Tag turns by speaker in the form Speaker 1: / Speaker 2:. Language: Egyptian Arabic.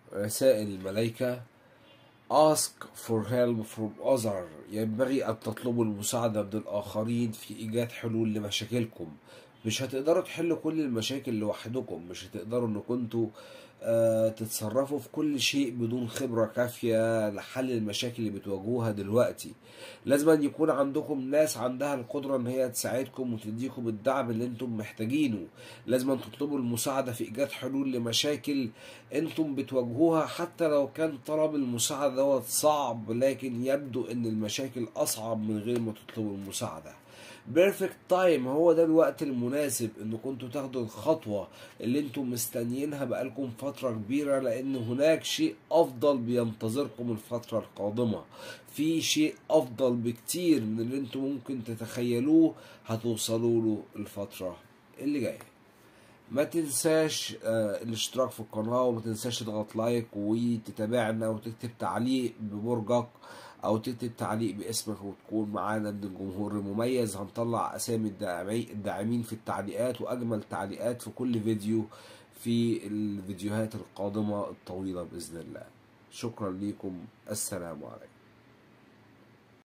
Speaker 1: رسائل الملائكة ask for help from other ينبغي أن تطلبوا المساعدة من الآخرين في إيجاد حلول لمشاكلكم مش هتقدروا تحلوا كل المشاكل لوحدكم مش هتقدروا ان كنتوا آه تتصرفوا في كل شيء بدون خبرة كافية لحل المشاكل اللي بتواجهوها دلوقتي لازم أن يكون عندكم ناس عندها القدرة ان هي تساعدكم وتديكم الدعم اللي انتم محتاجينه لازم أن تطلبوا المساعدة في ايجاد حلول لمشاكل انتم بتواجهوها حتى لو كان طلب المساعدة دوت صعب لكن يبدو ان المشاكل اصعب من غير ما تطلبوا المساعدة بيرفكت تايم هو ده الوقت المناسب ان كنتوا تاخدوا الخطوة اللي انتم مستنيينها بقالكم فترة كبيرة لان هناك شيء افضل بينتظركم الفترة القادمة في شيء افضل بكتير من اللي انتم ممكن تتخيلوه هتوصلوا له الفترة اللي جاية ما تنساش آه الاشتراك في القناة وما تنساش تضغط لايك وتتابعنا وتكتب تعليق ببرجك او تكتب تعليق باسمك وتكون معانا من الجمهور المميز هنطلع اسامي الداعمين في التعليقات واجمل تعليقات في كل فيديو في الفيديوهات القادمة الطويلة بإذن الله شكرا لكم السلام عليكم